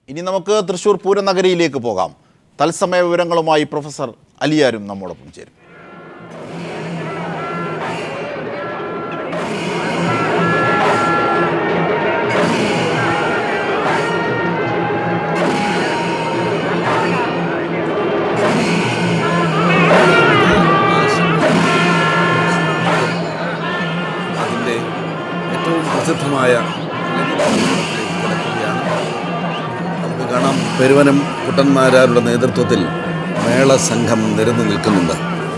ഇനി നമുക്ക് തൃശൂർ പൂരനഗരിയിലേക്ക് പോകാം തത്സമയ വിവരങ്ങളുമായി പ്രൊഫസർ അലിയാരും നമ്മോടൊപ്പം ചേരും അതിൻ്റെ ഏറ്റവും പ്രസിദ്ധമായ കിടക്കുകയാണ് നമുക്ക് കാണാം പെരുവനം കുട്ടന്മാരാരുടെ നേതൃത്വത്തിൽ മേള സംഘം നിരന്നു നിൽക്കുന്നുണ്ട്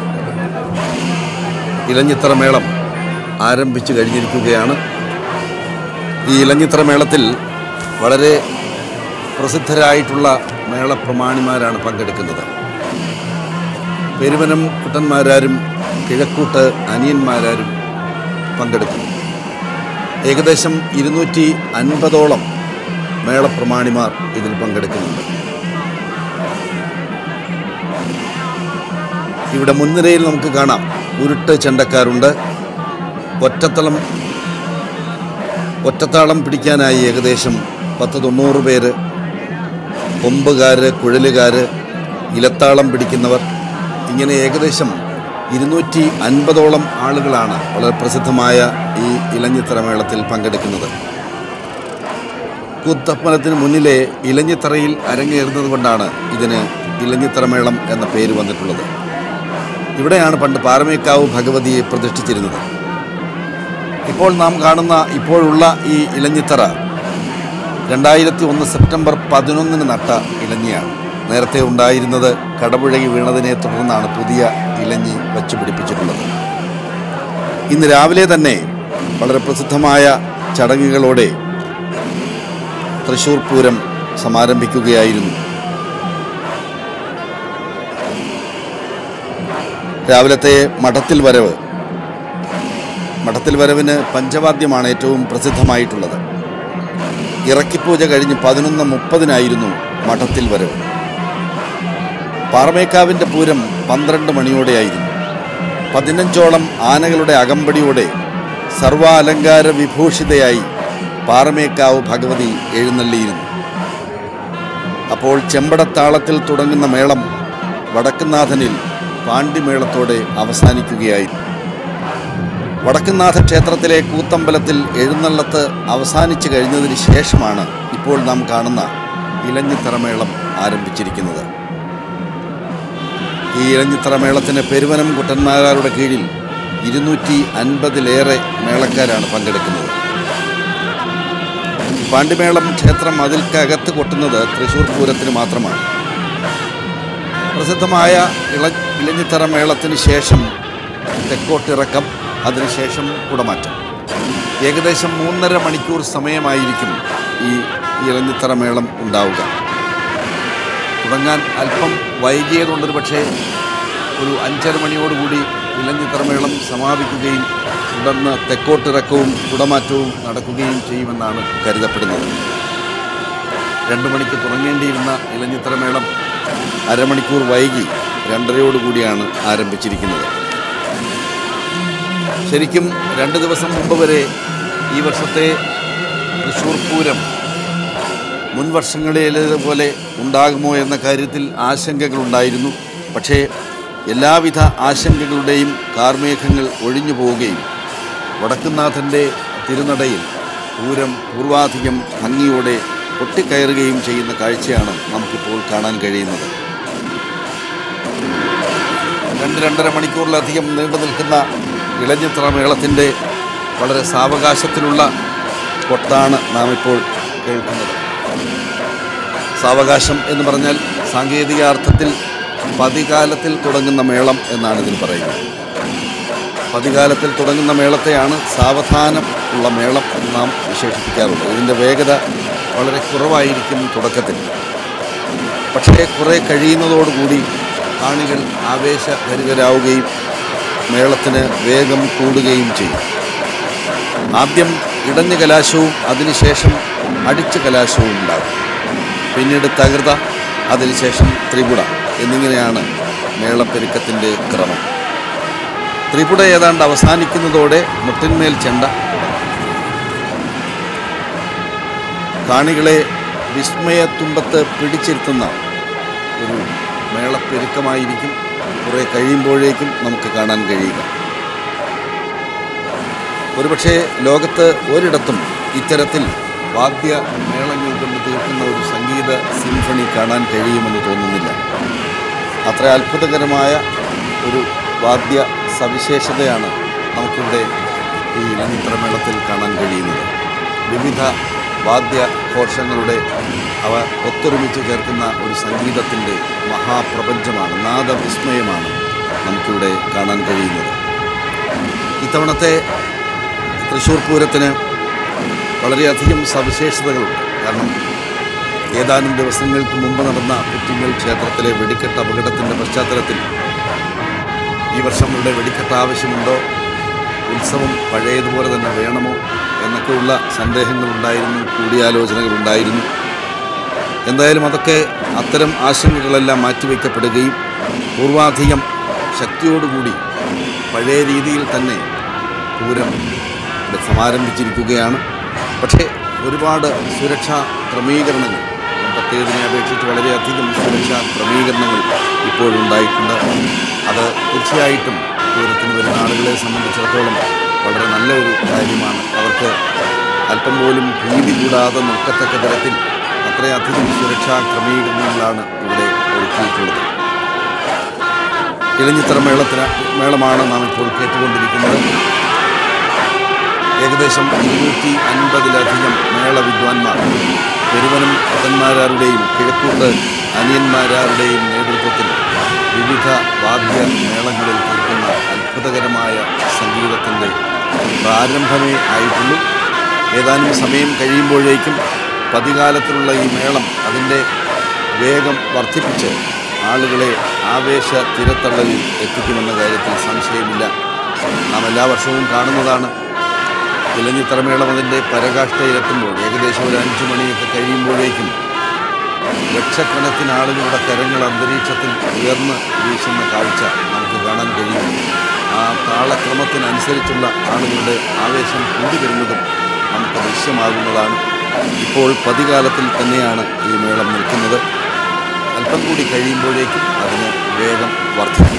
ഇലഞ്ഞിത്തറ മേളം ആരംഭിച്ചു കഴിഞ്ഞിരിക്കുകയാണ് ഈ ഇലഞ്ഞിത്തറ മേളത്തിൽ വളരെ പ്രസിദ്ധരായിട്ടുള്ള മേളപ്രമാണിമാരാണ് പങ്കെടുക്കുന്നത് പെരുവനം കുട്ടന്മാരാരും കിഴക്കൂട്ട് അനിയന്മാരാരും പങ്കെടുക്കും ഏകദേശം ഇരുന്നൂറ്റി അൻപതോളം മേളപ്രമാണിമാർ ഇതിൽ പങ്കെടുക്കുന്നുണ്ട് ഇവിടെ മുൻനിരയിൽ നമുക്ക് കാണാം ഉരുട്ട് ചെണ്ടക്കാരുണ്ട് ഒറ്റത്തളം ഒറ്റത്താളം പിടിക്കാനായി ഏകദേശം പത്ത് തൊണ്ണൂറ് പേര് കൊമ്പുകാർ കുഴലുകാർ ഇലത്താളം പിടിക്കുന്നവർ ഇങ്ങനെ ഏകദേശം ഇരുന്നൂറ്റി അൻപതോളം ആളുകളാണ് വളരെ പ്രസിദ്ധമായ ഈ ഇലഞ്ഞിത്തറ മേളത്തിൽ പങ്കെടുക്കുന്നത് കൂത്തപ്പനത്തിന് മുന്നിലെ ഇലഞ്ഞിത്തറയിൽ അരങ്ങേറുന്നത് കൊണ്ടാണ് ഇതിന് ഇലഞ്ഞിത്തറ മേളം എന്ന പേര് വന്നിട്ടുള്ളത് ഇവിടെയാണ് പണ്ട് പാറമേക്കാവ് ഭഗവതിയെ പ്രതിഷ്ഠിച്ചിരുന്നത് ഇപ്പോൾ നാം കാണുന്ന ഇപ്പോഴുള്ള ഈ ഇലഞ്ഞിത്തറ രണ്ടായിരത്തി ഒന്ന് സെപ്റ്റംബർ പതിനൊന്നിന് നട്ട ഇലഞ്ഞിയാണ് നേരത്തെ ഉണ്ടായിരുന്നത് കടപുഴകി വീണതിനെ തുടർന്നാണ് പുതിയ ഇലഞ്ഞി വച്ചു പിടിപ്പിച്ചിട്ടുള്ളത് ഇന്ന് രാവിലെ തന്നെ വളരെ പ്രസിദ്ധമായ ചടങ്ങുകളോടെ തൃശൂർ പൂരം സമാരംഭിക്കുകയായിരുന്നു രാവിലത്തെ മഠത്തിൽ വരവ് മഠത്തിൽ വരവിന് പഞ്ചവാദ്യമാണ് ഏറ്റവും പ്രസിദ്ധമായിട്ടുള്ളത് ഇറക്കിപ്പൂജ കഴിഞ്ഞ് പതിനൊന്ന് മുപ്പതിനായിരുന്നു മഠത്തിൽ വരവ് പാറമേക്കാവിൻ്റെ പൂരം പന്ത്രണ്ട് മണിയോടെയായിരുന്നു പതിനഞ്ചോളം ആനകളുടെ അകമ്പടിയോടെ സർവാലങ്കാര വിഭൂഷിതയായി പാറമേക്കാവ് ഭഗവതി എഴുന്നള്ളിയിരുന്നു അപ്പോൾ ചെമ്പടത്താളത്തിൽ തുടങ്ങുന്ന മേളം വടക്കുന്നാഥനിൽ പാണ്ഡിമേളത്തോടെ അവസാനിക്കുകയായിരുന്നു വടക്കുന്നാഥ ക്ഷേത്രത്തിലെ കൂത്തമ്പലത്തിൽ എഴുന്നള്ളത്ത് അവസാനിച്ചു കഴിഞ്ഞതിന് ശേഷമാണ് ഇപ്പോൾ നാം കാണുന്ന ഇലഞ്ഞിത്തറമേളം ആരംഭിച്ചിരിക്കുന്നത് ഈ ഇലഞ്ഞിത്തറമേളത്തിന് പെരുവനം കുട്ടന്മാരാരുടെ കീഴിൽ ഇരുന്നൂറ്റി അൻപതിലേറെ മേളക്കാരാണ് പങ്കെടുക്കുന്നത് പാണ്ഡിമേളം ക്ഷേത്രം അതിൽക്കകത്ത് കൊട്ടുന്നത് തൃശ്ശൂർ പൂരത്തിന് മാത്രമാണ് പ്രസിദ്ധമായ ഇള ഇലഞ്ഞിത്തറ മേളത്തിന് ശേഷം തെക്കോട്ടിറക്കം അതിനുശേഷം കുടമാറ്റം ഏകദേശം മൂന്നര മണിക്കൂർ സമയമായിരിക്കും ഈ ഇലഞ്ഞിത്തറ മേളം ഉണ്ടാവുക തുടങ്ങാൻ അല്പം വൈകിയതുകൊണ്ടൊരു പക്ഷേ ഒരു അഞ്ചര മണിയോടുകൂടി ഇലഞ്ഞിത്തറ മേളം സമാപിക്കുകയും തുടർന്ന് തെക്കോട്ടിറക്കവും കുടമാറ്റവും നടക്കുകയും ചെയ്യുമെന്നാണ് കരുതപ്പെടുന്നത് രണ്ടു മണിക്ക് തുടങ്ങേണ്ടിയിരുന്ന ഇലഞ്ഞിത്തറ മേളം അരമണിക്കൂർ വൈകി രണ്ടരയോടുകൂടിയാണ് ആരംഭിച്ചിരിക്കുന്നത് ശരിക്കും രണ്ട് ദിവസം മുമ്പ് വരെ ഈ വർഷത്തെ തൃശ്ശൂർ പൂരം മുൻ വർഷങ്ങളിലേതുപോലെ ഉണ്ടാകുമോ എന്ന കാര്യത്തിൽ ആശങ്കകളുണ്ടായിരുന്നു പക്ഷേ എല്ലാവിധ ആശങ്കകളുടെയും കാർമേഘങ്ങൾ ഒഴിഞ്ഞു പോവുകയും വടക്കുന്നാഥൻ്റെ തിരുനടയിൽ പൂരം പൂർവാധികം ഭംഗിയോടെ പൊട്ടിക്കയറുകയും ചെയ്യുന്ന കാഴ്ചയാണ് നമുക്കിപ്പോൾ കാണാൻ കഴിയുന്നത് രണ്ട് രണ്ടര മണിക്കൂറിലധികം നീണ്ടു നിൽക്കുന്ന ഇളഞ്ഞിത്ര മേളത്തിൻ്റെ വളരെ സാവകാശത്തിലുള്ള കൊട്ടാണ് നാം ഇപ്പോൾ കേൾക്കുന്നത് സാവകാശം എന്ന് പറഞ്ഞാൽ സാങ്കേതിക അർത്ഥത്തിൽ പതികാലത്തിൽ തുടങ്ങുന്ന മേളം എന്നാണ് ഇതിന് പറയുന്നത് പതികാലത്തിൽ തുടങ്ങുന്ന മേളത്തെയാണ് സാവധാനം ഉള്ള മേളം എന്ന് നാം വിശേഷിപ്പിക്കാറുള്ളത് ഇതിൻ്റെ വേഗത വളരെ കുറവായിരിക്കും തുടക്കത്തിൽ പക്ഷേ കുറേ കഴിയുന്നതോടുകൂടി കാണികൾ ആവേശഭരിതരാവുകയും മേളത്തിന് വേഗം കൂടുകയും ചെയ്യും ആദ്യം ഇടഞ്ഞ കലാശവും അതിനുശേഷം അടിച്ച കലാശവും ഉണ്ടാകും പിന്നീട് തകൃത അതിനുശേഷം ത്രിപുട എന്നിങ്ങനെയാണ് മേളപ്പെരുക്കത്തിൻ്റെ ക്രമം ത്രിപുട ഏതാണ്ട് അവസാനിക്കുന്നതോടെ മുട്ടിന്മേൽ ചെണ്ട കാണികളെ വിസ്മയത്തുമ്പത്ത് പിടിച്ചിരുത്തുന്ന ഒരു മേളപ്പെരുക്കമായിരിക്കും കുറേ കഴിയുമ്പോഴേക്കും നമുക്ക് കാണാൻ കഴിയുക ഒരുപക്ഷെ ലോകത്ത് ഒരിടത്തും ഇത്തരത്തിൽ വാദ്യ മേളങ്ങൾ കൊണ്ട് തീർക്കുന്ന ഒരു സംഗീത സിംഫണി കാണാൻ കഴിയുമെന്ന് തോന്നുന്നില്ല അത്ര അത്ഭുതകരമായ ഒരു വാദ്യ സവിശേഷതയാണ് നമുക്കിവിടെ ഈ ഇലഞ്ഞിത്രമേളത്തിൽ കാണാൻ കഴിയുന്നത് വിവിധ വാദ്യ ഘോഷങ്ങളുടെ അവ ഒത്തൊരുമിച്ച് ചേർക്കുന്ന ഒരു സംഗീതത്തിൻ്റെ മഹാപ്രപഞ്ചമാണ് നാദവിസ്മയമാണ് നമുക്കിവിടെ കാണാൻ കഴിയുന്നത് ഇത്തവണത്തെ തൃശ്ശൂർ പൂരത്തിന് വളരെയധികം സവിശേഷതകളുണ്ട് കാരണം ഏതാനും ദിവസങ്ങൾക്ക് മുമ്പ് നടന്ന പുറ്റിങ്ങൽ ക്ഷേത്രത്തിലെ വെടിക്കെട്ട് അപകടത്തിൻ്റെ പശ്ചാത്തലത്തിൽ ഈ വർഷം ഇവിടെ വെടിക്കെട്ട് ആവശ്യമുണ്ടോ ഉത്സവം പഴയതുപോലെ തന്നെ വേണമോ എന്നൊക്കെയുള്ള സന്ദേഹങ്ങളുണ്ടായിരുന്നു കൂടിയാലോചനകളുണ്ടായിരുന്നു എന്തായാലും അതൊക്കെ അത്തരം ആശങ്കകളെല്ലാം മാറ്റിവെക്കപ്പെടുകയും പൂർവാധികം ശക്തിയോടുകൂടി പഴയ രീതിയിൽ തന്നെ പൂരം ഇവിടെ സമാരംഭിച്ചിരിക്കുകയാണ് പക്ഷേ ഒരുപാട് സുരക്ഷാ ക്രമീകരണങ്ങൾ മുമ്പത്തേതിനെ അപേക്ഷിച്ച് വളരെയധികം സുരക്ഷാ ക്രമീകരണങ്ങൾ ഇപ്പോഴുണ്ടായിട്ടുണ്ട് അത് തീർച്ചയായിട്ടും പൂരത്തിന് വരുന്ന ആളുകളെ സംബന്ധിച്ചിടത്തോളം വളരെ നല്ല ഒരു കാര്യമാണ് അവർക്ക് അല്പം പോലും ഭീതി കൂടാതെ നിൽക്കത്തക്ക തരത്തിൽ അത്രയധികം സുരക്ഷാ ക്രമീകരണങ്ങളാണ് ഇവിടെ ഒരുക്കിയിട്ടുള്ളത് ഇലഞ്ഞിത്തറ മേളത്തിന് മേളമാണ് നാം ഇപ്പോൾ കേട്ടുകൊണ്ടിരിക്കുന്നത് ഏകദേശം ഇരുന്നൂറ്റി അൻപതിലധികം മേള വിദ്വാൻമാർ പെരുവനം പത്തന്മാരാരുടെയും കിഴക്കൂട്ട് അനിയന്മാരാരുടെയും നേതൃത്വത്തിൽ വിവിധ വാദ്യ മേളങ്ങളിൽ തീർക്കുന്ന അത്ഭുതകരമായ സംഗീതത്തിൻ്റെ പ്രാരംഭമേ ആയിട്ടുള്ളൂ ഏതാനും സമയം കഴിയുമ്പോഴേക്കും പതികാലത്തിലുള്ള ഈ മേളം അതിൻ്റെ വേഗം വർദ്ധിപ്പിച്ച് ആളുകളെ ആവേശ തിരത്തള്ളലിൽ എത്തിക്കുമെന്ന കാര്യത്തിൽ സംശയമില്ല നാം എല്ലാ വർഷവും കാണുന്നതാണ് ഇലഞ്ഞിത്തറമേളം അതിൻ്റെ പരകാഷ്ഠയിലെത്തുമ്പോൾ ഏകദേശം ഒരു അഞ്ചു മണിയൊക്കെ കഴിയുമ്പോഴേക്കും ലക്ഷക്കണക്കിന് ആളുകളുടെ കരങ്ങൾ അന്തരീക്ഷത്തിൽ ഉയർന്ന് വീശുന്ന കാഴ്ച നമുക്ക് കാണാൻ കഴിയും ആ താളക്രമത്തിനനുസരിച്ചുള്ള ആളുകളുടെ ആവേശം കൂടി വരുന്നതും നമുക്ക് ദൃശ്യമാകുന്നതാണ് ഇപ്പോൾ പതികാലത്തിൽ തന്നെയാണ് ഈ മേളം നിൽക്കുന്നത് അല്പം കൂടി കഴിയുമ്പോഴേക്കും അതിന് വേഗം വർദ്ധിക്കും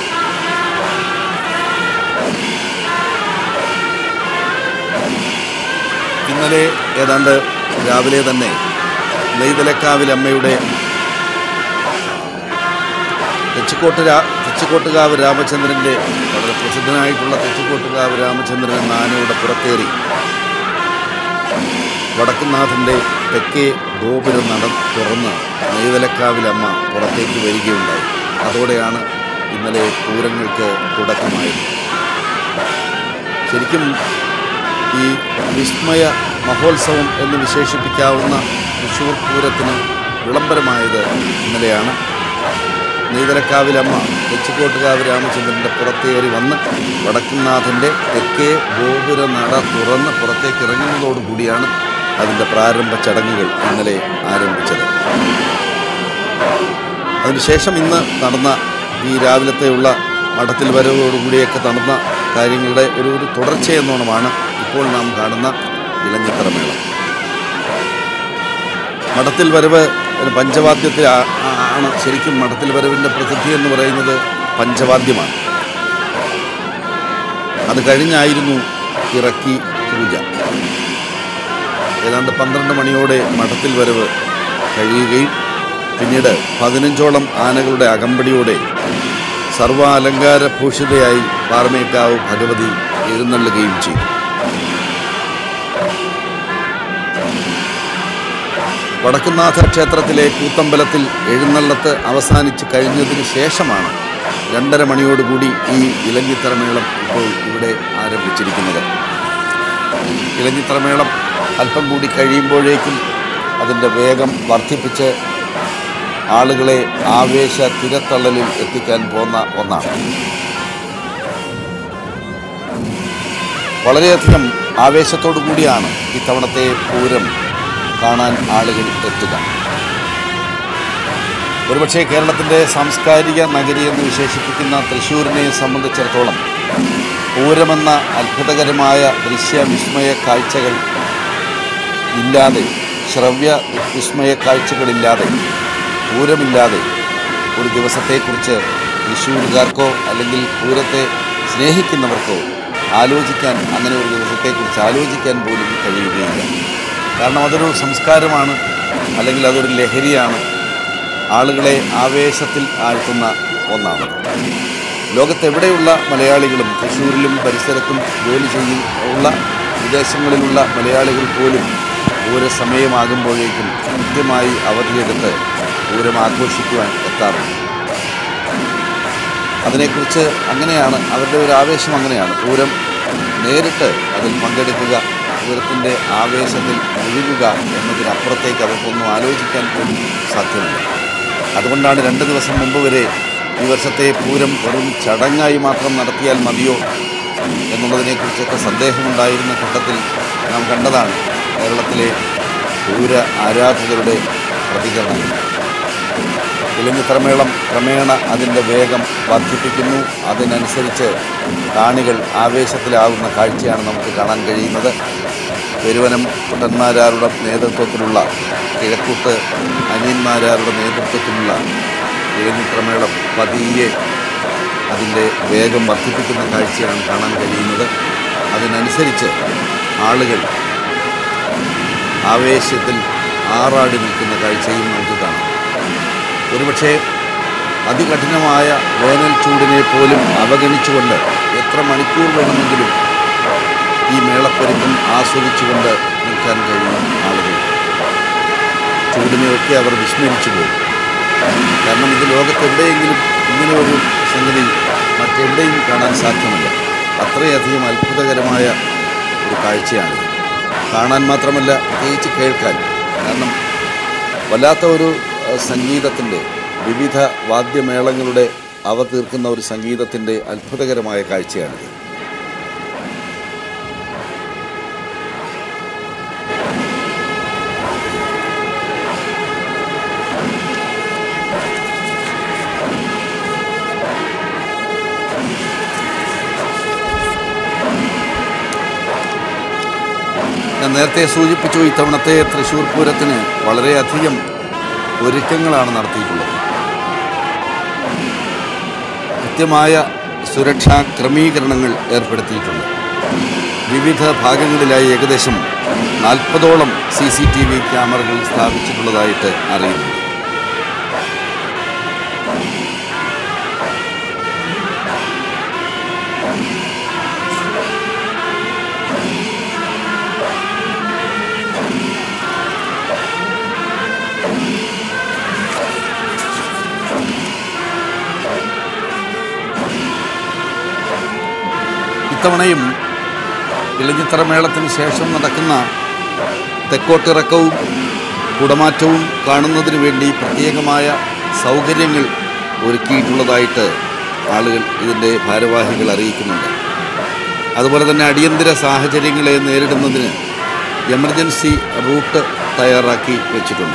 ഇന്നലെ ഏതാണ്ട് രാവിലെ തന്നെ നെയ്തലക്കാവിൽ അമ്മയുടെ തെച്ചിക്കോട്ട് രാ തെച്ചിക്കോട്ടുകാവ് രാമചന്ദ്രൻ്റെ വളരെ പ്രസിദ്ധനായിട്ടുള്ള തെച്ചിക്കോട്ടുകാവ് രാമചന്ദ്രൻ എന്ന ആനയുടെ പുറത്തേറി വടക്കുന്നാഥൻ്റെ തെക്കേ ഗോപുരം നട തുറന്ന് നെയ്തലക്കാവിലമ്മ പുറത്തേക്ക് വരികയുണ്ടായി അതോടെയാണ് ഇന്നലെ പൂരങ്ങൾക്ക് തുടക്കമായത് ശരിക്കും ഈ വിസ്മയ മഹോത്സവം എന്ന് വിശേഷിപ്പിക്കാവുന്ന തൃശ്ശൂർ പൂരത്തിന് വിളംബരമായത് ഇന്നലെയാണ് നെയ്തലക്കാവിലമ്മ തെച്ചിക്കോട്ടുകാവ് രാമചന്ദ്രൻ്റെ പുറത്തേറി വന്ന് വടക്കുംനാഥൻ്റെ തെക്കേ ഗോപുര നട തുറന്ന് പുറത്തേക്ക് ഇറങ്ങുന്നതോടുകൂടിയാണ് അതിൻ്റെ പ്രാരംഭ ചടങ്ങുകൾ ഇന്നലെ ആരംഭിച്ചത് അതിനുശേഷം ഇന്ന് നടന്ന ഈ രാവിലത്തെയുള്ള മഠത്തിൽ വരവോടുകൂടിയൊക്കെ നടന്ന കാര്യങ്ങളുടെ ഒരു ഒരു തുടർച്ചയെന്നോണമാണ് ഇപ്പോൾ നാം കാണുന്ന ഇലഞ്ഞിത്തറമേളം മഠത്തിൽ വരവ് ഒരു പഞ്ചവാദ്യത്തിൽ ആ- ആ- ആണ് ശരിക്കും മഠത്തിൽ വരവിൻ്റെ പ്രസിദ്ധി എന്ന് പറയുന്നത് പഞ്ചവാദ്യമാണ് അത് കഴിഞ്ഞായിരുന്നു ഇറക്കി പൂജ ഏതാണ്ട് പന്ത്രണ്ട് മണിയോടെ മഠത്തിൽ വരവ് കഴിയുകയും പിന്നീട് പതിനഞ്ചോളം ആനകളുടെ അകമ്പടിയോടെ സർവാലങ്കാര ഭൂഷിതയായി പാറമേക്കാവ് ഭഗവതി എഴുന്നള്ളുകയും ചെയ്തു വടക്കുന്നാഥ ക്ഷേത്രത്തിലെ കൂത്തമ്പലത്തിൽ എഴുന്നള്ളത്ത് അവസാനിച്ച് കഴിഞ്ഞതിന് ശേഷമാണ് രണ്ടര മണിയോടുകൂടി ഈ ഇലഞ്ഞിത്തറമേളം ഇപ്പോൾ ഇവിടെ ആരംഭിച്ചിരിക്കുന്നത് ഇലഞ്ഞിത്തറമേളം അല്പം കൂടി കഴിയുമ്പോഴേക്കും അതിൻ്റെ വേഗം വർദ്ധിപ്പിച്ച് ആളുകളെ ആവേശ തിരത്തള്ളലിൽ എത്തിക്കാൻ പോകുന്ന ഒന്നാണ് വളരെയധികം ആവേശത്തോടു കൂടിയാണ് ഇത്തവണത്തെ പൂരം കാണാൻ ആളുകൾ എത്തുക ഒരുപക്ഷെ കേരളത്തിൻ്റെ സാംസ്കാരിക നഗരി എന്ന് വിശേഷിപ്പിക്കുന്ന തൃശ്ശൂരിനെ സംബന്ധിച്ചിടത്തോളം പൂരമെന്ന അത്ഭുതകരമായ ദൃശ്യവിസ്മയ കാഴ്ചകൾ ഇല്ലാതെ ശ്രവ്യ വിസ്മയ കാഴ്ചകളില്ലാതെ പൂരമില്ലാതെ ഒരു ദിവസത്തെക്കുറിച്ച് തൃശ്ശൂരുകാർക്കോ അല്ലെങ്കിൽ പൂരത്തെ സ്നേഹിക്കുന്നവർക്കോ ആലോചിക്കാൻ അങ്ങനെ ഒരു ദിവസത്തെക്കുറിച്ച് ആലോചിക്കാൻ പോലും കഴിയുകയില്ല കാരണം അതൊരു സംസ്കാരമാണ് അല്ലെങ്കിൽ അതൊരു ലഹരിയാണ് ആളുകളെ ആവേശത്തിൽ ആഴ്ത്തുന്ന ഒന്നാണ് ലോകത്തെവിടെയുള്ള മലയാളികളും തൃശ്ശൂരിലും പരിസരത്തും ജോലി ചെയ്യും ഉള്ള വിദേശങ്ങളിലുള്ള മലയാളികൾ പോലും പൂരസമയമാകുമ്പോഴേക്കും കൃത്യമായി അവധിയെടുത്ത് പൂരം ആഘോഷിക്കുവാൻ എത്താറുണ്ട് അതിനെക്കുറിച്ച് അങ്ങനെയാണ് അവരുടെ ഒരു ആവേശം അങ്ങനെയാണ് പൂരം നേരിട്ട് അതിൽ പങ്കെടുക്കുക പൂരത്തിൻ്റെ ആവേശത്തിൽ ഒഴുകുക എന്നതിനപ്പുറത്തേക്ക് അവർക്കൊന്നും ആലോചിക്കാൻ പോലും സാധ്യമല്ല അതുകൊണ്ടാണ് രണ്ട് ദിവസം മുമ്പ് വരെ ഈ വർഷത്തെ പൂരം വെറും ചടങ്ങായി മാത്രം നടത്തിയാൽ മതിയോ എന്നുള്ളതിനെക്കുറിച്ചൊക്കെ സന്ദേഹമുണ്ടായിരുന്ന ഘട്ടത്തിൽ നാം കണ്ടതാണ് കേരളത്തിലെ പൂര ആരാധകരുടെ പ്രതികരണം ഇലഞ്ഞിത്തറമേളം ക്രമേണ അതിൻ്റെ വേഗം വർദ്ധിപ്പിക്കുന്നു അതിനനുസരിച്ച് കാണികൾ ആവേശത്തിലാവുന്ന കാഴ്ചയാണ് നമുക്ക് കാണാൻ കഴിയുന്നത് പെരുവനം കുട്ടന്മാരാരുടെ നേതൃത്വത്തിലുള്ള കിഴക്കൂത്ത് അനിയന്മാരാരുടെ നേതൃത്വത്തിലുള്ള ഇലഞ്ഞിത്തറമേളം പതിയെ അതിൻ്റെ വേഗം വർദ്ധിപ്പിക്കുന്ന കാഴ്ചയാണ് കാണാൻ കഴിയുന്നത് അതിനനുസരിച്ച് ആളുകൾ ആവേശത്തിൽ ആറാടി നിൽക്കുന്ന കാഴ്ചയും നമുക്ക് കാണാം ഒരുപക്ഷെ അതികഠിനമായ വേനൽ ചൂടിനെ പോലും അവഗണിച്ചുകൊണ്ട് എത്ര മണിക്കൂർ വേണമെങ്കിലും ഈ മേളപ്പെരുക്കം ആസ്വദിച്ചുകൊണ്ട് നിൽക്കാൻ കഴിയും ആളുകൾ ചൂടിനെയൊക്കെ അവർ വിസ്മരിച്ചു പോകും കാരണം ഇത് ലോകത്തെവിടെയെങ്കിലും ഇങ്ങനെ ഒരു സംഗതി മറ്റെവിടെയും കാണാൻ സാധ്യമല്ല അത്രയധികം അത്ഭുതകരമായ ഒരു കാഴ്ചയാണ് കാണാൻ മാത്രമല്ല പ്രത്യേകിച്ച് കേൾക്കാൻ കാരണം വല്ലാത്ത ഒരു സംഗീതത്തിൻ്റെ വിവിധ വാദ്യമേളങ്ങളുടെ അവ തീർക്കുന്ന ഒരു സംഗീതത്തിൻ്റെ അത്ഭുതകരമായ കാഴ്ചയാണിത് ഞാൻ നേരത്തെ സൂചിപ്പിച്ചു ഇത്തവണത്തെ തൃശ്ശൂർ പൂരത്തിന് വളരെയധികം ഒരുക്കങ്ങളാണ് നടത്തിയിട്ടുള്ളത് കൃത്യമായ സുരക്ഷാ ക്രമീകരണങ്ങൾ ഏർപ്പെടുത്തിയിട്ടുണ്ട് വിവിധ ഭാഗങ്ങളിലായി ഏകദേശം നാൽപ്പതോളം സി സി ടി വി ക്യാമറകൾ സ്ഥാപിച്ചിട്ടുള്ളതായിട്ട് അറിയുന്നു ഇത്തവണയും ഇളഞ്ഞിത്തറ മേളത്തിന് ശേഷം നടക്കുന്ന തെക്കോട്ടിറക്കവും കുടമാറ്റവും കാണുന്നതിന് വേണ്ടി പ്രത്യേകമായ സൗകര്യങ്ങൾ ഒരുക്കിയിട്ടുള്ളതായിട്ട് ആളുകൾ ഇതിൻ്റെ ഭാരവാഹികൾ അറിയിക്കുന്നുണ്ട് അതുപോലെ തന്നെ അടിയന്തര സാഹചര്യങ്ങളെ നേരിടുന്നതിന് എമർജൻസി റൂട്ട് തയ്യാറാക്കി വെച്ചിട്ടുണ്ട്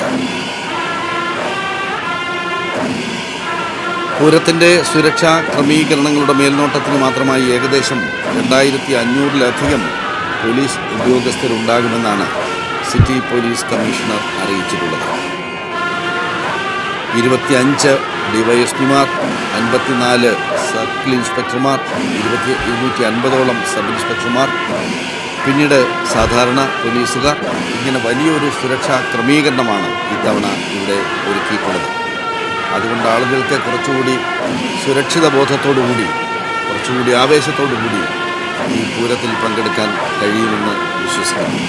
പൂരത്തിൻ്റെ സുരക്ഷാ ക്രമീകരണങ്ങളുടെ മേൽനോട്ടത്തിന് മാത്രമായി ഏകദേശം രണ്ടായിരത്തി അഞ്ഞൂറിലധികം പോലീസ് ഉദ്യോഗസ്ഥരുണ്ടാകുമെന്നാണ് സിറ്റി പോലീസ് കമ്മീഷണർ അറിയിച്ചിട്ടുള്ളത് ഇരുപത്തിയഞ്ച് ഡിവൈഎസ്പിമാർ അൻപത്തിനാല് സർക്കിൾ ഇൻസ്പെക്ടർമാർ ഇരുപത്തി ഇരുന്നൂറ്റി അൻപതോളം സബ് ഇൻസ്പെക്ടർമാർ പിന്നീട് സാധാരണ പോലീസുകാർ ഇങ്ങനെ വലിയൊരു സുരക്ഷാ ക്രമീകരണമാണ് ഇത്തവണ ഇവിടെ ഒരുക്കിയിട്ടുള്ളത് അതുകൊണ്ട് ആളുകൾക്ക് കുറച്ചുകൂടി സുരക്ഷിത ബോധത്തോടുകൂടി കുറച്ചുകൂടി ആവേശത്തോടുകൂടി ഈ പൂരത്തിൽ പങ്കെടുക്കാൻ കഴിയുമെന്ന് വിശ്വസിക്കുന്നു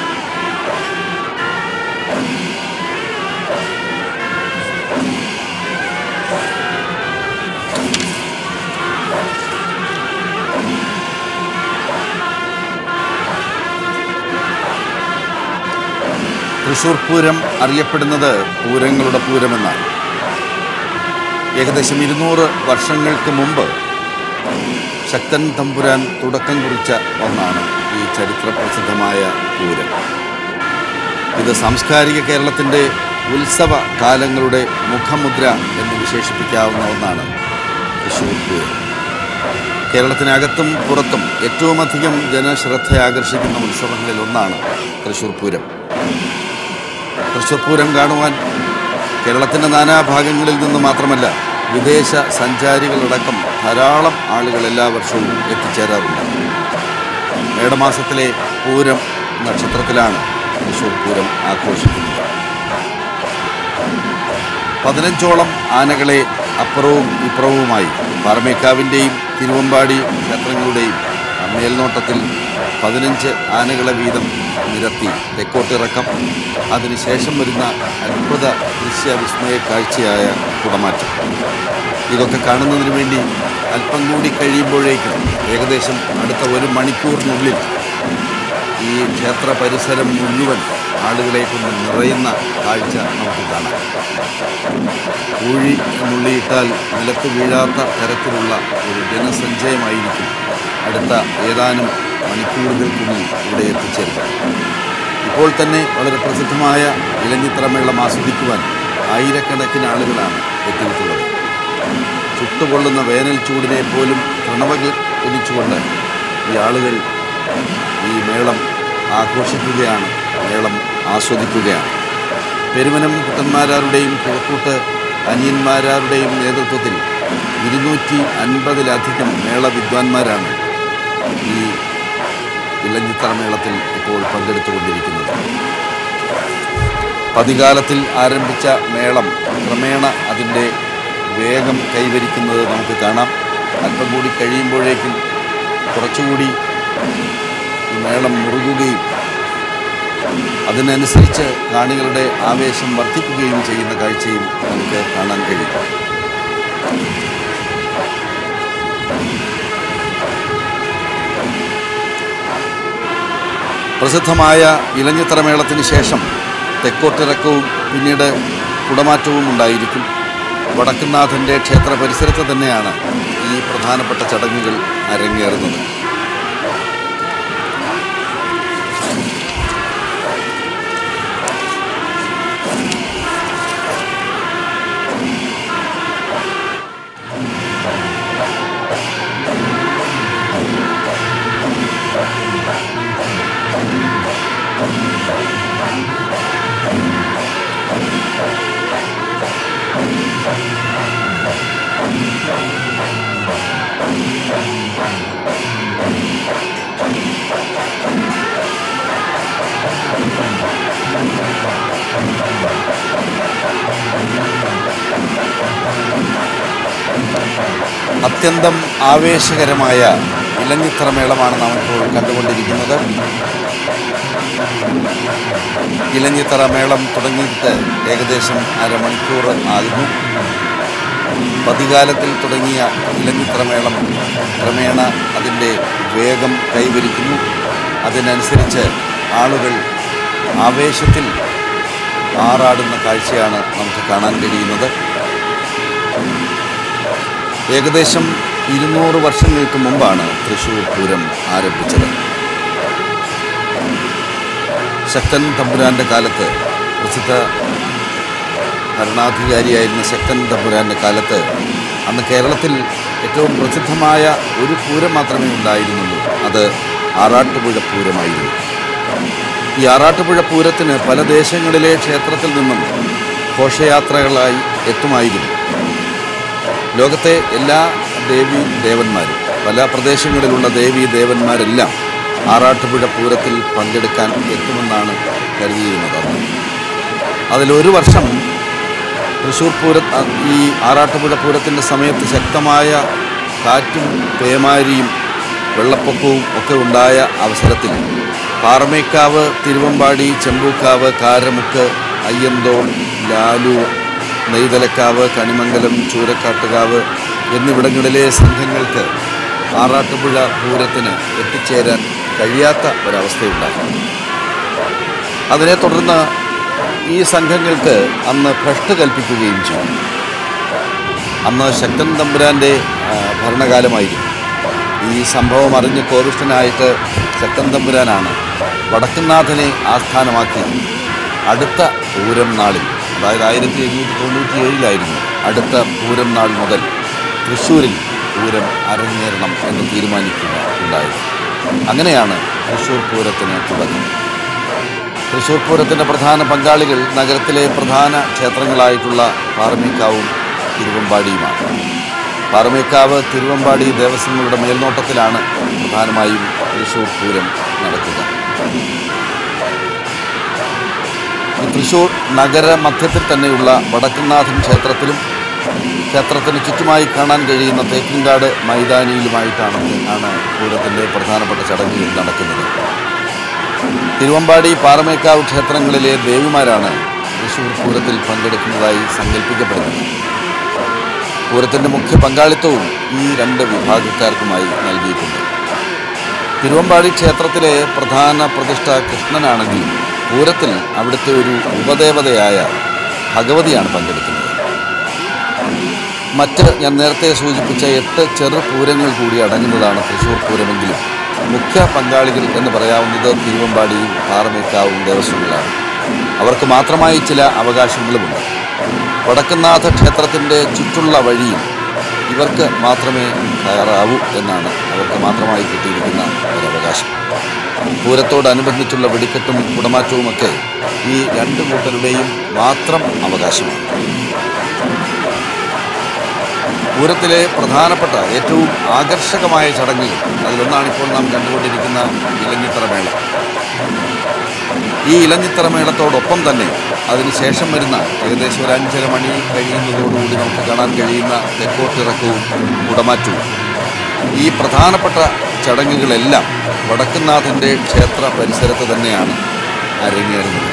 തൃശൂർ പൂരം അറിയപ്പെടുന്നത് പൂരങ്ങളുടെ പൂരമെന്നാണ് ഏകദേശം ഇരുന്നൂറ് വർഷങ്ങൾക്ക് മുമ്പ് ശക്തൻ തമ്പുരാൻ തുടക്കം കുറിച്ച ഒന്നാണ് ഈ ചരിത്ര പ്രസിദ്ധമായ പൂരം ഇത് സാംസ്കാരിക കേരളത്തിൻ്റെ ഉത്സവ കാലങ്ങളുടെ മുഖമുദ്ര എന്ന് വിശേഷിപ്പിക്കാവുന്ന ഒന്നാണ് തൃശ്ശൂർ പൂരം കേരളത്തിനകത്തും പുറത്തും ഏറ്റവും അധികം ജനശ്രദ്ധ ആകർഷിക്കുന്ന ഉത്സവങ്ങളിൽ ഒന്നാണ് തൃശ്ശൂർ പൂരം തൃശ്ശൂർ പൂരം കാണുവാൻ കേരളത്തിൻ്റെ നാനാഭാഗങ്ങളിൽ നിന്ന് മാത്രമല്ല വിദേശ സഞ്ചാരികളടക്കം ധാരാളം ആളുകൾ എല്ലാ വർഷവും എത്തിച്ചേരാറുണ്ട് മേടമാസത്തിലെ പൂരം നക്ഷത്രത്തിലാണ് തൃശ്ശൂർ പൂരം ആഘോഷിക്കുന്നത് പതിനഞ്ചോളം ആനകളെ അപ്പുറവും ഇപ്പുറവുമായി പാറമേക്കാവിൻ്റെയും തിരുവമ്പാടി ക്ഷേത്രങ്ങളുടെയും മേൽനോട്ടത്തിൽ പതിനഞ്ച് ആനകളെ വീതം നിരത്തി തെക്കോട്ടിറക്കം അതിനുശേഷം വരുന്ന അത്ഭുത ദൃശ്യ വിസ്മയ കാഴ്ചയായ കുടമാറ്റം ഇതൊക്കെ കാണുന്നതിന് വേണ്ടി അല്പം കൂടി കഴിയുമ്പോഴേക്കും ഏകദേശം അടുത്ത ഒരു മണിക്കൂറിനുള്ളിൽ ഈ ക്ഷേത്ര പരിസരം മുഴുവൻ ആളുകളെ കൊണ്ട് നിറയുന്ന കാഴ്ച നമുക്ക് കാണാം ഊഴി നുള്ളിയിട്ടാൽ നിലത്ത് വീഴാത്ത തരത്തിലുള്ള ഒരു ജനസഞ്ചയമായിരിക്കും അടുത്ത ഏതാനും മണിക്കൂറുകൾക്കുള്ളിൽ ഇവിടെ എത്തിച്ചേരുക ഇപ്പോൾ തന്നെ വളരെ പ്രസിദ്ധമായ ഇലഞ്ഞിത്തറമേളം ആസ്വദിക്കുവാൻ ആയിരക്കണക്കിന് ആളുകളാണ് എത്തിയിട്ടുള്ളത് ചുട്ടുപൊള്ളുന്ന വേനൽ ചൂടിനെ പോലും പ്രണവഗണിച്ചുകൊണ്ട് ഈ ആളുകൾ ഈ മേളം ആഘോഷിക്കുകയാണ് മേളം ആസ്വദിക്കുകയാണ് പെരുമനം കുട്ടന്മാരാരുടെയും കിഴക്കൂട്ട് അനിയന്മാരാരുടെയും നേതൃത്വത്തിൽ ഇരുന്നൂറ്റി അൻപതിലധികം മേള വിദ്വാൻമാരാണ് ഈ ഇലഞ്ഞിത്തറ മേളത്തിൽ ഇപ്പോൾ പങ്കെടുത്തുകൊണ്ടിരിക്കുന്നത് പതികാലത്തിൽ ആരംഭിച്ച മേളം ക്രമേണ അതിൻ്റെ വേഗം കൈവരിക്കുന്നത് നമുക്ക് കാണാം അല്പം കൂടി കഴിയുമ്പോഴേക്കും കുറച്ചുകൂടി ഈ മേളം മുറുകുകയും അതിനനുസരിച്ച് കാണികളുടെ ആവേശം വർദ്ധിക്കുകയും ചെയ്യുന്ന കാഴ്ചയും നമുക്ക് കാണാൻ കഴിയും പ്രസിദ്ധമായ ഇലഞ്ഞിത്തറ മേളത്തിന് ശേഷം തെക്കോട്ടിറക്കവും പിന്നീട് കുടമാറ്റവും ഉണ്ടായിരിക്കും വടക്കുന്നാഥൻ്റെ ക്ഷേത്ര പരിസരത്ത് തന്നെയാണ് ഈ പ്രധാനപ്പെട്ട ചടങ്ങുകൾ അരങ്ങേറുന്നത് അത്യന്തം ആവേശകരമായ ഇലഞ്ഞിത്തറ മേളമാണ് നാം ഇപ്പോൾ കണ്ടുകൊണ്ടിരിക്കുന്നത് ഇലഞ്ഞിത്തറ മേളം തുടങ്ങിയിട്ട് ഏകദേശം അരമണിക്കൂർ ആകുന്നു പതികാലത്തിൽ തുടങ്ങിയ ഇലഞ്ഞിത്തറ മേളം ക്രമേണ അതിൻ്റെ വേഗം കൈവരിക്കുന്നു അതിനനുസരിച്ച് ആളുകൾ ആവേശത്തിൽ ആറാടുന്ന കാഴ്ചയാണ് നമുക്ക് കാണാൻ കഴിയുന്നത് ഏകദേശം ഇരുന്നൂറ് വർഷങ്ങൾക്ക് മുമ്പാണ് തൃശ്ശൂർ പൂരം ആരംഭിച്ചത് ശക്തൻ തമ്പുരാൻ്റെ കാലത്ത് പ്രസിദ്ധ ഭരണാധികാരിയായിരുന്ന ശക്തൻ തമ്പുരാൻ്റെ കാലത്ത് അന്ന് കേരളത്തിൽ ഏറ്റവും പ്രസിദ്ധമായ ഒരു പൂരം മാത്രമേ ഉണ്ടായിരുന്നുള്ളൂ അത് ആറാട്ടുപുഴ പൂരമായിരുന്നു ഈ ആറാട്ടുപുഴ പൂരത്തിന് പല ദേശങ്ങളിലെ ക്ഷേത്രത്തിൽ നിന്നും ഘോഷയാത്രകളായി എത്തുമായിരുന്നു ലോകത്തെ എല്ലാ ദേവി ദേവന്മാരും പല പ്രദേശങ്ങളിലുള്ള ദേവി ദേവന്മാരെല്ലാം ആറാട്ടുപുഴ പൂരത്തിൽ പങ്കെടുക്കാൻ എത്തുമെന്നാണ് കരുതിയിരുന്നത് അന്ന് അതിലൊരു വർഷം തൃശ്ശൂർ പൂര ഈ ആറാട്ടുപുഴ പൂരത്തിൻ്റെ സമയത്ത് ശക്തമായ കാറ്റും പേമാരിയും വെള്ളപ്പൊക്കവും ഒക്കെ ഉണ്ടായ അവസരത്തിൽ പാറമേക്കാവ് തിരുവമ്പാടി ചെമ്പൂക്കാവ് കാരമുക്ക് അയ്യന്തോൾ ലാലു നെയ്തലക്കാവ് കണിമംഗലം ചൂരക്കാട്ടുകാവ് എന്നിവിടങ്ങളിലെ സംഘങ്ങൾക്ക് ആറാട്ടുപുഴ പൂരത്തിന് എത്തിച്ചേരാൻ കഴിയാത്ത ഒരവസ്ഥയുണ്ടായി അതിനെ തുടർന്ന് ഈ സംഘങ്ങൾക്ക് അന്ന് ഭ്രഷ്ട് കൽപ്പിക്കുകയും ചെയ്തു അന്ന് ശക്തൻ തമ്പുരാൻ്റെ ആ, ഭരണകാലമായിരുന്നു ഈ സംഭവം അറിഞ്ഞ് കോപിഷ്ഠനായിട്ട് ശക്തൻ തമ്പുരാനാണ് വടക്കുന്നാഥനെ ആസ്ഥാനമാക്കി അടുത്ത പൂരം നാളിൽ അതായത് ആയിരത്തി എഴുന്നൂറ്റി തൊണ്ണൂറ്റി ഏഴിലായിരുന്നു അടുത്ത പൂരം നാൾ മുതൽ തൃശ്ശൂരിൽ പൂരം അരങ്ങേറണം എന്ന് തീരുമാനിക്കുക ഉണ്ടായത് അങ്ങനെയാണ് തൃശ്ശൂർ പൂരത്തിന് തുടങ്ങി തൃശ്ശൂർ പൂരത്തിൻ്റെ പ്രധാന പങ്കാളികൾ നഗരത്തിലെ പ്രധാന ക്ഷേത്രങ്ങളായിട്ടുള്ള പാറമേക്കാവും തിരുവമ്പാടിയുമാണ് പാറമേക്കാവ് തിരുവമ്പാടി ദേവസ്വങ്ങളുടെ മേൽനോട്ടത്തിലാണ് പ്രധാനമായും തൃശ്ശൂർ പൂരം നടക്കുക ഈ തൃശ്ശൂർ നഗര മധ്യത്തിൽ തന്നെയുള്ള വടക്കുംനാഥൻ ക്ഷേത്രത്തിലും ക്ഷേത്രത്തിന് ചുറ്റുമായി കാണാൻ കഴിയുന്ന തേക്കിൻകാട് മൈതാനിയിലുമായിട്ടാണ് ആണ് പൂരത്തിൻ്റെ പ്രധാനപ്പെട്ട ചടങ്ങുകൾ നടക്കുന്നത് തിരുവമ്പാടി പാറമേക്കാവ് ക്ഷേത്രങ്ങളിലെ ദേവിമാരാണ് തൃശ്ശൂർ പൂരത്തിൽ പങ്കെടുക്കുന്നതായി സങ്കല്പിക്കപ്പെടുന്നത് പൂരത്തിൻ്റെ മുഖ്യ പങ്കാളിത്തവും ഈ രണ്ട് വിഭാഗക്കാർക്കുമായി നൽകിയിട്ടുണ്ട് തിരുവമ്പാടി ക്ഷേത്രത്തിലെ പ്രധാന പ്രതിഷ്ഠ കൃഷ്ണനാണെങ്കിലും പൂരത്തിൽ അവിടുത്തെ ഒരു ഉപദേവതയായ ഭഗവതിയാണ് പങ്കെടുക്കുന്നത് മറ്റ് ഞാൻ നേരത്തെ സൂചിപ്പിച്ച എട്ട് ചെറു പൂരങ്ങൾ കൂടി അടങ്ങുന്നതാണ് തൃശ്ശൂർ പൂരമെങ്കിലും മുഖ്യ പങ്കാളികൾ എന്ന് പറയാവുന്നത് തിരുവമ്പാടിയും പാറമേക്കാവും ദേവസ്വങ്ങളാണ് അവർക്ക് മാത്രമായി ചില അവകാശങ്ങളുമുണ്ട് വടക്കുന്നാഥ ക്ഷേത്രത്തിൻ്റെ ചുറ്റുള്ള വഴിയും ഇവർക്ക് മാത്രമേ കയറാവൂ എന്നാണ് അവർക്ക് മാത്രമായി കിട്ടിയിരിക്കുന്ന ഒരു അവകാശം പൂരത്തോടനുബന്ധിച്ചുള്ള വെടിക്കെട്ടും കുടമാറ്റവുമൊക്കെ ഈ രണ്ട് കൂട്ടരുടെയും മാത്രം അവകാശമാണ് പൂരത്തിലെ പ്രധാനപ്പെട്ട ഏറ്റവും ആകർഷകമായ ചടങ്ങുകൾ അതിലൊന്നാണ് ഇപ്പോൾ നാം കണ്ടുകൊണ്ടിരിക്കുന്ന ഇലഞ്ഞിത്തറ മേള ഈ ഇലഞ്ഞിത്തറ മേളത്തോടൊപ്പം തന്നെ അതിനുശേഷം വരുന്ന ഏകദേശം ഒരു അഞ്ചര മണി കഴിയുന്നതോടുകൂടി നമുക്ക് കാണാൻ കഴിയുന്ന തെക്കോട്ടിറക്കവും കുടമാറ്റവും ഈ പ്രധാനപ്പെട്ട ചടങ്ങുകളെല്ലാം വടക്കുന്നാഥൻ്റെ ക്ഷേത്ര പരിസരത്ത് തന്നെയാണ് അരങ്ങേറുന്നത്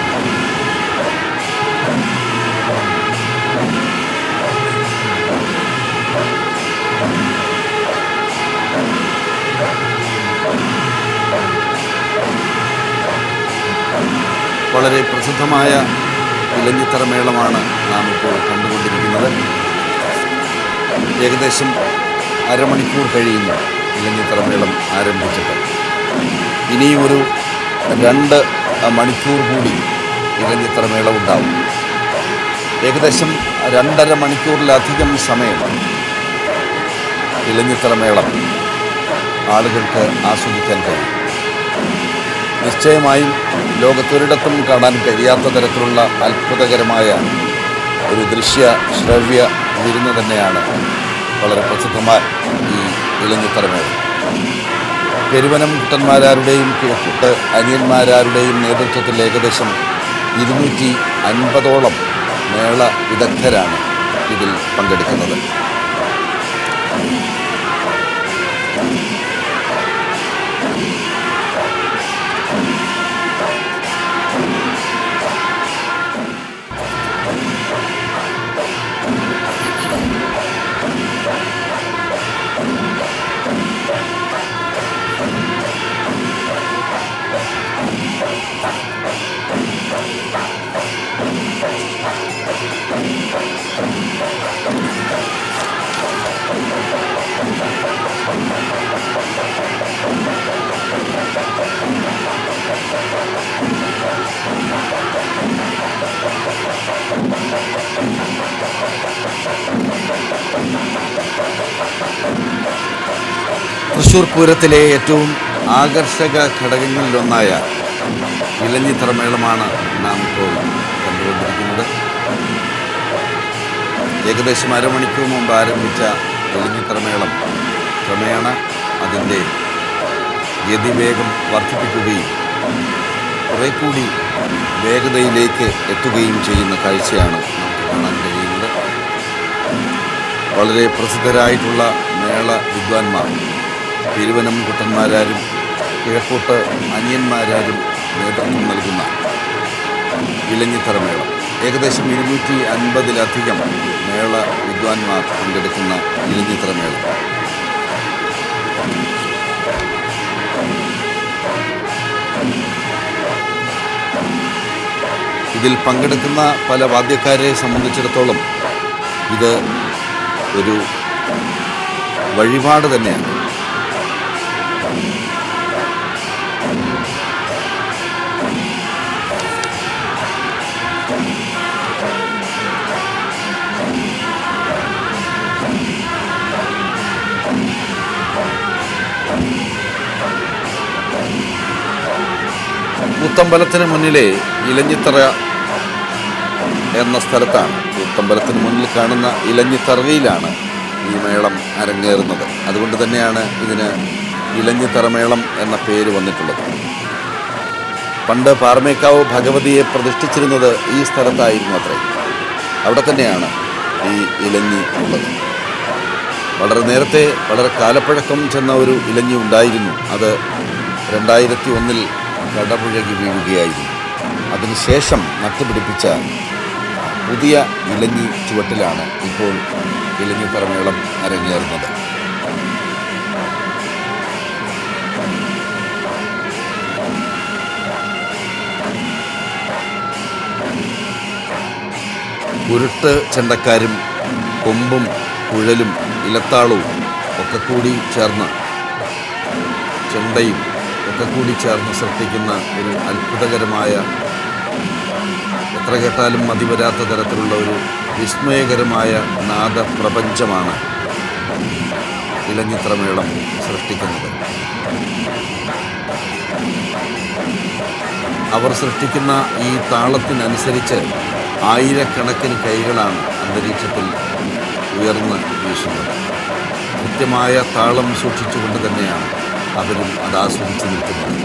വളരെ പ്രസിദ്ധമായ ഇലഞ്ഞിത്തറ മേളമാണ് നാം ഇപ്പോൾ കണ്ടുകൊണ്ടിരിക്കുന്നത് ഏകദേശം അരമണിക്കൂർ കഴിയുന്നു ഇലഞ്ഞിത്തറ മേളം ആരംഭിച്ചിട്ട് ഇനിയും ഒരു രണ്ട് മണിക്കൂർ കൂടി ഇലഞ്ഞിത്തറ മേളം ഉണ്ടാവും ഏകദേശം രണ്ടര മണിക്കൂറിലധികം സമയം ഇലഞ്ഞിത്തറ മേളം ആളുകൾക്ക് ആസ്വദിക്കാൻ കഴിയും നിശ്ചയമായും ലോകത്തൊരിടത്തും കാണാൻ കഴിയാത്ത തരത്തിലുള്ള അത്ഭുതകരമായ ഒരു ദൃശ്യ ശ്രവ്യ വിരുന്ന് തന്നെയാണ് വളരെ പ്രസിദ്ധമായ ഈ ഇലഞ്ഞിത്തറമേള പെരുവനം കുട്ടന്മാരാരുടെയും കിഴക്കുട്ട് അനിയന്മാരാരുടെയും നേതൃത്വത്തിൽ ഏകദേശം ഇരുന്നൂറ്റി അൻപതോളം മേള വിദഗ്ധരാണ് ഇതിൽ പങ്കെടുക്കുന്നത് തൃശ്ശൂർ പൂരത്തിലെ ഏറ്റവും ആകർഷക ഘടകങ്ങളിലൊന്നായ ഇലഞ്ഞിത്തറമേളമാണ് നാം ഇപ്പോൾ കണ്ടുകൊണ്ടിരിക്കുന്നത് ഏകദേശം അരമണിക്കൂർ മുമ്പ് ആരംഭിച്ച ഇലഞ്ഞിത്തറമേളം ക്രമേണ അതിൻ്റെ ഗതിവേഗം വർദ്ധിപ്പിക്കുകയും കുറെ കൂടി വേഗതയിലേക്ക് എത്തുകയും ചെയ്യുന്ന കാഴ്ചയാണ് നമുക്ക് കാണാൻ കഴിയുന്നത് വളരെ പ്രസിദ്ധരായിട്ടുള്ള മേള വിദ്വാൻമാർ തിരുവനം കുട്ടന്മാരാരും കിഴക്കോട്ട് അനിയന്മാരാരും നേതൃത്വം നൽകുന്ന ഇലഞ്ഞിത്തറ മേള ഏകദേശം ഇരുന്നൂറ്റി അൻപതിലധികം മേള വിദ്വാൻമാർ പങ്കെടുക്കുന്ന ഇലഞ്ഞിത്തറ മേള ഇതിൽ പങ്കെടുക്കുന്ന പല വാദ്യക്കാരെ സംബന്ധിച്ചിടത്തോളം ഇത് ഒരു വഴിപാട് തന്നെയാണ് കൂത്തമ്പലത്തിന് മുന്നിലെ ഇലഞ്ഞിത്തറ എന്ന സ്ഥലത്താണ് കൂത്തമ്പലത്തിന് മുന്നിൽ കാണുന്ന ഇലഞ്ഞിത്തറയിലാണ് ഈ മേളം അരങ്ങേറുന്നത് അതുകൊണ്ട് തന്നെയാണ് ഇതിന് ഇലഞ്ഞിത്തറമേളം എന്ന പേര് വന്നിട്ടുള്ളത് പണ്ട് പാറമേക്കാവ് ഭഗവതിയെ പ്രതിഷ്ഠിച്ചിരുന്നത് ഈ സ്ഥലത്തായിരുന്നു അത്രേ അവിടെ തന്നെയാണ് ഈ ഇലഞ്ഞി ഉള്ളത് വളരെ നേരത്തെ വളരെ കാലപ്പഴക്കം ചെന്ന ഒരു ഇലഞ്ഞി ഉണ്ടായിരുന്നു അത് രണ്ടായിരത്തി ഒന്നിൽ കടപുഴകി വീഴുകയായിരുന്നു അതിനുശേഷം നട്ടുപിടിപ്പിച്ച പുതിയ ഇലഞ്ഞി ചുവട്ടിലാണ് ഇപ്പോൾ ഇലഞ്ഞി തറമേളം അരങ്ങേറുന്നത് ഉരുട്ട് ചെണ്ടക്കാരും കൊമ്പും കുഴലും ഇലത്താളവും ഒക്കെ കൂടി ചേർന്ന് ചെണ്ടയും ഒക്കെ കൂടി ചേർന്ന് സൃഷ്ടിക്കുന്ന ഒരു അത്ഭുതകരമായ എത്ര കേട്ടാലും മതി വരാത്ത തരത്തിലുള്ള ഒരു വിസ്മയകരമായ നാദപ്രപഞ്ചമാണ് ഇലഞ്ഞിത്രമേളം സൃഷ്ടിക്കുന്നത് അവർ സൃഷ്ടിക്കുന്ന ഈ താളത്തിനനുസരിച്ച് ആയിരക്കണക്കിന് കൈകളാണ് അന്തരീക്ഷത്തിൽ ഉയർന്ന് വീശുന്നത് കൃത്യമായ താളം സൂക്ഷിച്ചുകൊണ്ട് തന്നെയാണ് അവരും അത് ആസ്വദിച്ച് നിൽക്കുന്നത്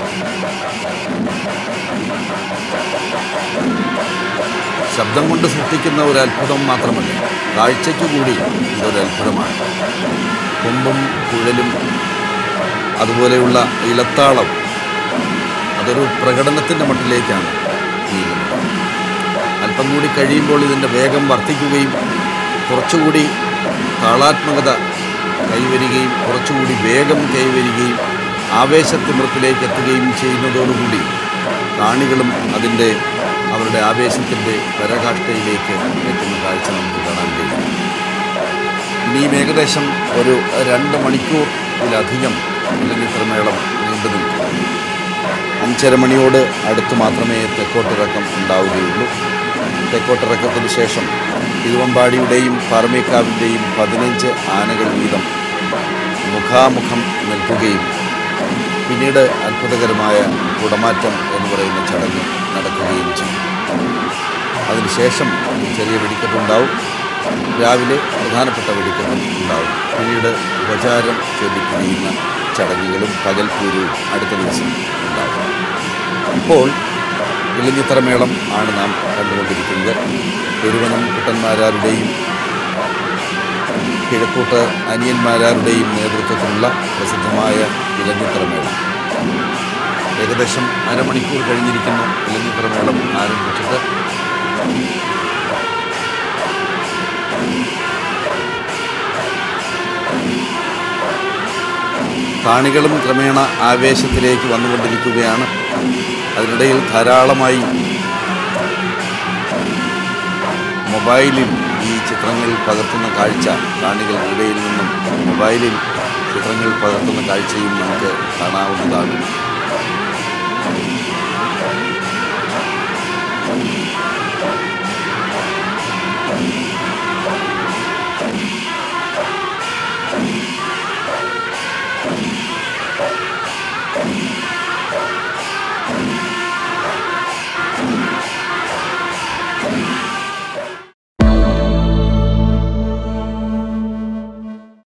ശബ്ദം കൊണ്ട് സൃഷ്ടിക്കുന്ന ഒരു അത്ഭുതം മാത്രമല്ല കാഴ്ചയ്ക്ക് കൂടി ഇതൊരു അത്ഭുതമാണ് കൊമ്പും കുഴലും അതുപോലെയുള്ള ഇലത്താളം അതൊരു പ്രകടനത്തിൻ്റെ മട്ടിലേക്കാണ് നീങ്ങുന്നത് അല്പം കൂടി കഴിയുമ്പോൾ ഇതിൻ്റെ വേഗം വർദ്ധിക്കുകയും കുറച്ചുകൂടി താളാത്മകത കൈവരികയും കുറച്ചുകൂടി വേഗം കൈവരികയും ആവേശത്തിമൃത്തിലേക്ക് എത്തുകയും ചെയ്യുന്നതോടുകൂടി കാണികളും അതിൻ്റെ അവരുടെ ആവേശത്തിൻ്റെ പരകാഷ്ഠയിലേക്ക് എത്തുന്ന കാഴ്ച നമുക്ക് കാണാൻ കഴിയും ഇനിയും ഏകദേശം ഒരു രണ്ട് മണിക്കൂറിലധികം ഇലഞ്ഞിത്രമേളം നീണ്ടു നിൽക്കും അഞ്ചര മണിയോട് അടുത്ത് മാത്രമേ തെക്കോട്ടിറക്കം ഉണ്ടാവുകയുള്ളൂ തെക്കോട്ടിറക്കത്തിന് ശേഷം തിരുവമ്പാടിയുടെയും പാറമേക്കാവിൻ്റെയും പതിനഞ്ച് ആനകൾ വീതം മുഖാമുഖം നിൽക്കുകയും പിന്നീട് അത്ഭുതകരമായ കുടമാറ്റം എന്ന് പറയുന്ന ചടങ്ങ് നടക്കുകയും ചെയ്യും അതിനുശേഷം ചെറിയ വെടിക്കെട്ടുണ്ടാവും രാവിലെ പ്രധാനപ്പെട്ട വെടിക്കെട്ടും ഉണ്ടാവും പിന്നീട് ഉപചാരം ചൊല്ലിപ്പിടിയുന്ന ചടങ്ങുകളും പകൽപൂരവും അടുത്ത ദിവസം ഉണ്ടാവും ഇപ്പോൾ ഇലഞ്ഞിത്തറമേളം ആണ് നാം കണ്ടുകൊണ്ടിരിക്കുന്നത് പെരുവനം കുട്ടന്മാരാരുടെയും കിഴക്കൂട്ട് അനിയന്മാരാരുടെയും നേതൃത്വത്തിലുള്ള പ്രസിദ്ധമായ ഇലഞ്ഞിത്തറമേളം ഏകദേശം അരമണിക്കൂർ കഴിഞ്ഞിരിക്കുന്നു ഇലഞ്ഞിത്തറമേളം ആരംഭിച്ചിട്ട് കാണികളും ക്രമേണ ആവേശത്തിലേക്ക് വന്നുകൊണ്ടിരിക്കുകയാണ് അതിനിടയിൽ ധാരാളമായി മൊബൈലിൽ ഈ ചിത്രങ്ങൾ പകർത്തുന്ന കാഴ്ച കാണികൾക്കിടയിൽ നിന്നും മൊബൈലിൽ ചിത്രങ്ങൾ പകർത്തുന്ന കാഴ്ചയും നമുക്ക് കാണാവുന്നതാണ്